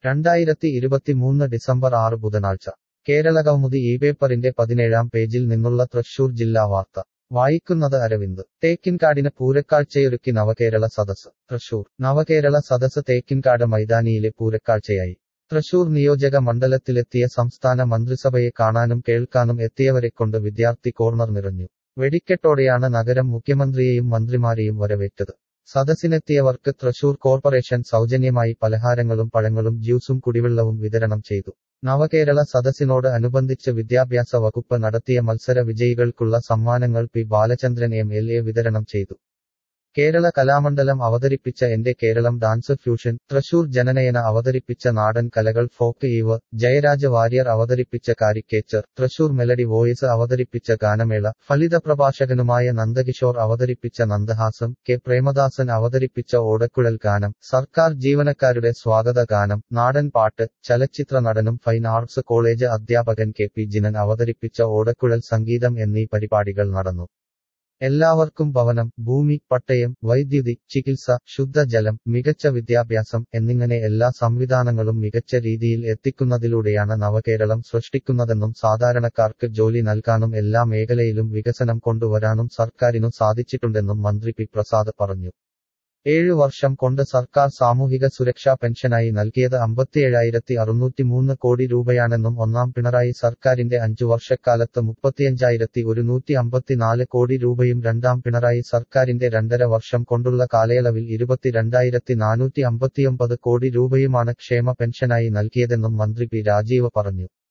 രണ്ടായിരത്തി ഇരുപത്തിമൂന്ന് ഡിസംബർ ആറ് ബുധനാഴ്ച കേരള കൗമുദി ഈ പേപ്പറിന്റെ പതിനേഴാം പേജിൽ നിന്നുള്ള തൃശൂർ ജില്ലാ വാർത്ത വായിക്കുന്നത് അരവിന്ദ് തേക്കിൻകാടിന് പൂരക്കാഴ്ചയൊരുക്കി നവകേരള സദസ് തൃശൂർ നവകേരള സദസ് തേക്കിൻകാട് മൈതാനിയിലെ പൂരക്കാഴ്ചയായി തൃശൂർ നിയോജക മണ്ഡലത്തിലെത്തിയ സംസ്ഥാന മന്ത്രിസഭയെ കാണാനും കേൾക്കാനും എത്തിയവരെക്കൊണ്ട് വിദ്യാർത്ഥി കോർണർ നിറഞ്ഞു വെടിക്കെട്ടോടെയാണ് നഗരം മുഖ്യമന്ത്രിയെയും മന്ത്രിമാരെയും വരവേറ്റത് സദസ്സിനെത്തിയവർക്ക് തൃശൂർ കോർപ്പറേഷൻ സൗജന്യമായി പലഹാരങ്ങളും പഴങ്ങളും ജ്യൂസും കുടിവെള്ളവും വിതരണം ചെയ്തു നവകേരള സദസ്സിനോട് അനുബന്ധിച്ച് വിദ്യാഭ്യാസ വകുപ്പ് നടത്തിയ മത്സര വിജയികൾക്കുള്ള സമ്മാനങ്ങൾ P Balachandran M L A വിതരണം ചെയ്തു കേരള കലാമണ്ഡലം അവതരിപ്പിച്ച എന്റെ കേരളം ഡാൻസ് ഫ്യൂഷൻ തൃശൂർ ജനനയന അവതരിപ്പിച്ച നാടൻ കലകൾ ഫോക്ക് ഈവ് ജയരാജ വാര്യർ അവതരിപ്പിച്ച കാരിക്കേച്ചർ തൃശൂർ മെലഡി വോയിസ് അവതരിപ്പിച്ച ഗാനമേള ഫലിത പ്രഭാഷകനുമായ നന്ദകിഷോർ അവതരിപ്പിച്ച നന്ദഹാസം കെ പ്രേമദാസൻ അവതരിപ്പിച്ച ഓടക്കുഴൽ ഗാനം സർക്കാർ ജീവനക്കാരുടെ സ്വാഗത ഗാനം നാടൻ പാട്ട് ചലച്ചിത്ര നടനും ഫൈൻ ആർട്സ് കോളേജ് അധ്യാപകൻ കെ പി ജിനൻ അവതരിപ്പിച്ച ഓടക്കുഴൽ സംഗീതം എന്നീ പരിപാടികൾ നടന്നു എല്ലാവർക്കും ഭവനം ഭൂമി പട്ടയം വൈദ്യുതി ചികിത്സ ശുദ്ധജലം മികച്ച വിദ്യാഭ്യാസം എന്നിങ്ങനെ എല്ലാ സംവിധാനങ്ങളും മികച്ച രീതിയിൽ എത്തിക്കുന്നതിലൂടെയാണ് നവകേരളം സൃഷ്ടിക്കുന്നതെന്നും സാധാരണക്കാർക്ക് ജോലി നൽകാനും എല്ലാ മേഖലയിലും വികസനം കൊണ്ടുവരാനും സർക്കാരിനു സാധിച്ചിട്ടുണ്ടെന്നും മന്ത്രി പി പ്രസാദ് പറഞ്ഞു ഏഴു വർഷം കൊണ്ട് സർക്കാർ സാമൂഹിക സുരക്ഷാ പെൻഷനായി നൽകിയത് അമ്പത്തിയേഴായിരത്തി അറുന്നൂറ്റിമൂന്ന് കോടി രൂപയാണെന്നും ഒന്നാം പിണറായി സർക്കാരിന്റെ അഞ്ചു വർഷക്കാലത്ത് മുപ്പത്തിയഞ്ചായിരത്തി ഒരുന്നൂറ്റി അമ്പത്തിനാല് കോടി രൂപയും രണ്ടാം പിണറായി സർക്കാരിന്റെ രണ്ടര വർഷം കൊണ്ടുള്ള കാലയളവിൽ ഇരുപത്തിരണ്ടായിരത്തി നാനൂറ്റി അമ്പത്തിയൊമ്പത് കോടി രൂപയുമാണ് ക്ഷേമ പെൻഷനായി നൽകിയതെന്നും മന്ത്രി പി രാജീവ് പറഞ്ഞു